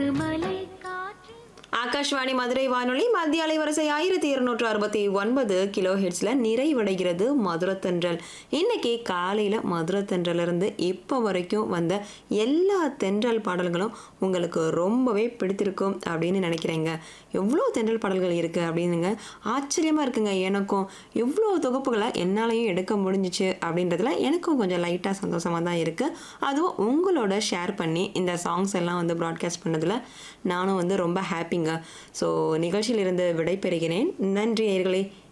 அழகு மலை காற்று ஆகாஷ்வாணி மதுரை வானொலி மத்திய அலைவரிசை ஆயிரத்தி இருநூற்று அறுபத்தி ஒன்பது கிலோ ஹெட்ஸில் நிறைவடைகிறது மதுரத்தென்றல் இன்னைக்கு காலையில் மதுரத்தென்றலிருந்து இப்போ வரைக்கும் வந்த எல்லா தென்றல் பாடல்களும் உங்களுக்கு ரொம்பவே பிடித்திருக்கும் அப்படின்னு நினைக்கிறேங்க எவ்வளோ தென்றல் பாடல்கள் இருக்குது அப்படின்னுங்க ஆச்சரியமாக இருக்குங்க எனக்கும் எவ்வளோ தொகுப்புகளை என்னாலையும் எடுக்க முடிஞ்சிச்சு அப்படின்றதுல எனக்கும் கொஞ்சம் லைட்டாக சந்தோஷமாக தான் இருக்குது அதுவும் உங்களோட ஷேர் பண்ணி இந்த சாங்ஸ் எல்லாம் வந்து ப்ராட்காஸ்ட் பண்ணதில் நானும் வந்து ரொம்ப ஹாப்பிங்க ஸோ நிகழ்ச்சியிலிருந்து விடை பெறுகிறேன் நன்றி நேயர்களே